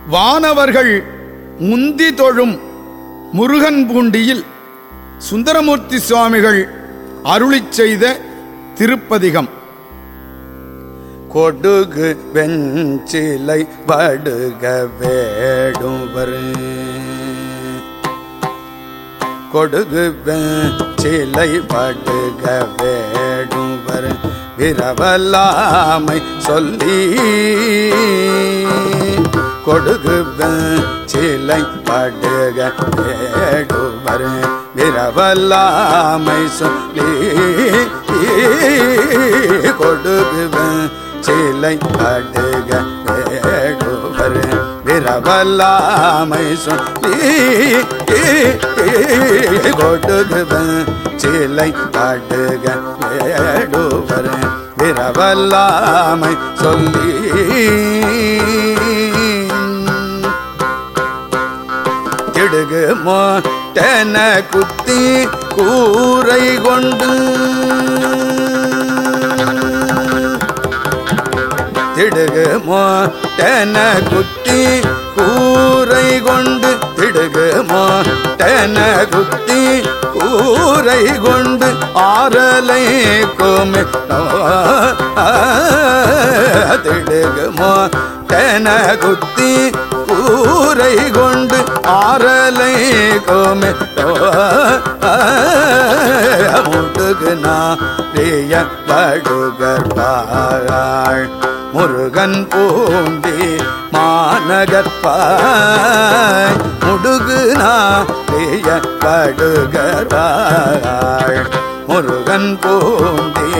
வானவர்கள் முந்தி தொழும் முருகன் பூண்டியில் சுந்தரமூர்த்தி சுவாமிகள் அருளிச் செய்த திருப்பதிகம் கொடுகு வெஞ்சிலை வடுக வேடுவர் கொடுகு வெஞ்சிலை வடுக வேடுவர் விரவலாமை சொல்லி கொடுகு வெஞ்சிலை படுக வேடுவர் விரவலாமை சொல்லி கொடுகுவன் சிலை அடுக வேடுவர் விரவலாமை சொல்லி கொடுகுவன் சிலை அடுக வேடுவர் விரவலாமை சொல்லி திடுகு மோட்டன குத்தி கூரை கொண்டு திடுகு மோட்டன குத்தி கூரை கொண்டு திடுகு மோட்டன குத்தி கூரை கொண்டு ஆரலை கோமி திடுகு மோட்டன குத்தி கூரை கொண்டு ஆரலை கோமே முடுகுனா பிரிய படுகற்பாள் முருகன் பூண்டி மாநகற்பாய் முடுகுனா பிரிய படுகற்பாள் முருகன் பூண்டி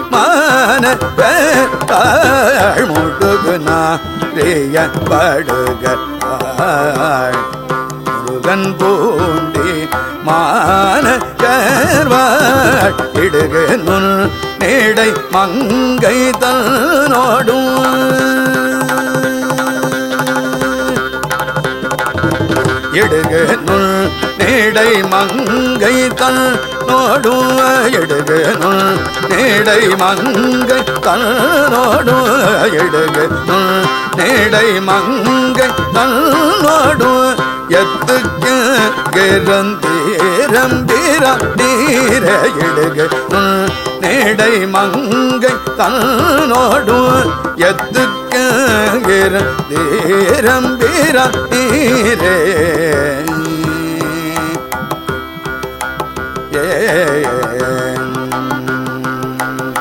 மாநகற்பாள் முடுகுனா பிரிய படுகற்பாள் முருகன் பூண்டி மான கர்வாள் இடுகு நுண் நேடை மங்கை தன்னோடும் இடுகு நுண் நேடை மங்கை தன்னோடும் இடுகு நுண் நேடை மங்கை தன்னோடும் இடுகு நுண் நேடை மங்கை தன்னோடும் எத்துக்கு கிரந்தீரம்பீர நீர இடுகு நேடை மங்கை தன்னோடும் எத்துக்கு கிரந்தீரம்பீர நீரே ஏ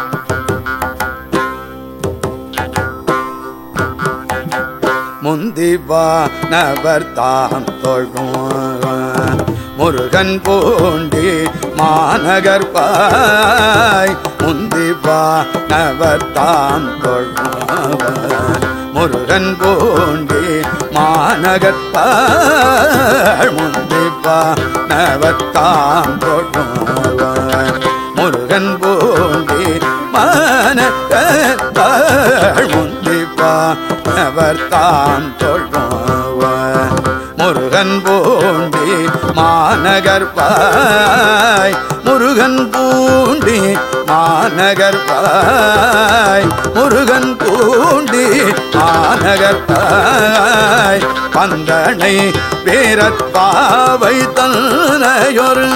முந்திவானவர் தாம் தொழும் முருகன் பூண்டி மாநகர் பாய் முந்திவானவர் தாம் தொழும் முருகன் பூண்டி மாநகர் பாய் முந்திவானவர் தாம் தொழும் முருகன் பூண்டி மாநகர் பாய் முந்திப்பா அவர் தாம் தொழுவார் முருகன் பூண்டி மாநகர் பாய் முருகன் பூண்டி மாநகர் பாய் முருகன் பூண்டி மாநகர் பாய் பந்தனை வீரப்பாவை தன்னையொரு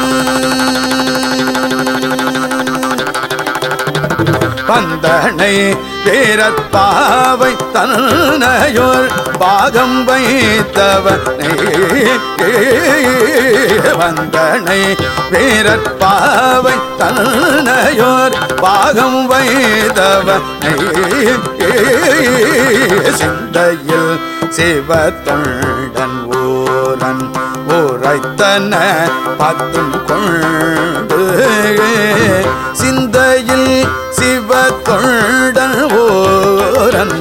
பந்தனை வீரப்பாவை தன்னையோர் பாகம் வைத்தவனை வந்தனை வீரப்பாவை தன்னையோர் பாகம் வைத்தவனை சிந்தையில் சிவ தொண்டன் ஊரன் ஊரைத்தன பத்தும் கொண்டு சிந்தையில் சிவ தொண்டன் ஊரன்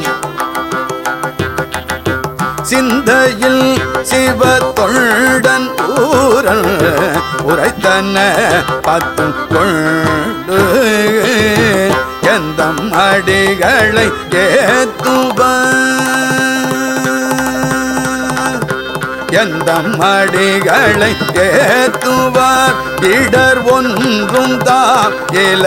சிந்தையில் சிவ தொண்டன் ஊரன் உரைத்தன பத்தும் கொண்டு எந்தம் அடிகளை ஏத்துவார் எந்த மடிகளை ஏத்துவார் இடர் ஒன்றும் தான் இல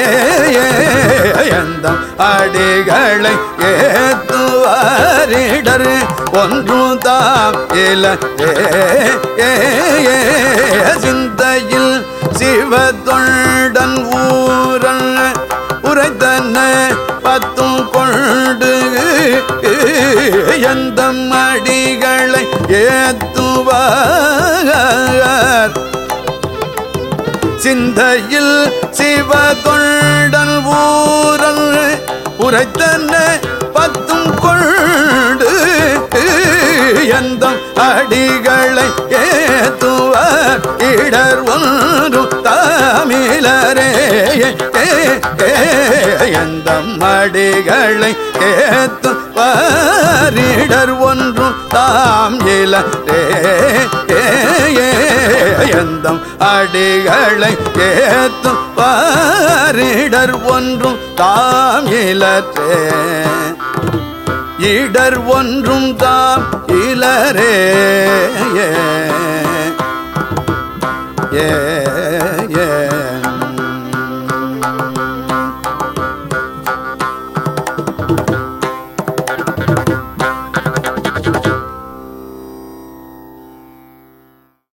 எந்த அடிகளை ஏத்துவார் இடர் இடர் ஒன்று தாம் இல ஏ, ஏ, ஏ, சிந்தையில் சிவ தொண்டன் ஊரன் உரைத்தன பத்தும் கொண்டு எந்த அடிகளை ஏத்துவார் சிந்தையில் சிவ தொண்டன் ஊரல் உரைத்தன பத்தும் கொண்டு எந்த அடிகளை ஏத்துவார் இடர் ஒன்றும் தாமிலரே எந்த அடிகளை ஏத்துவார் இடர் ஒன்றும் தாம் இலரே எந்தம் அடிகளை ஏத்தும் பாரிடர் ஒன்றும் தாம் இலற்றே இடர் ஒன்றும் தாம் இலரே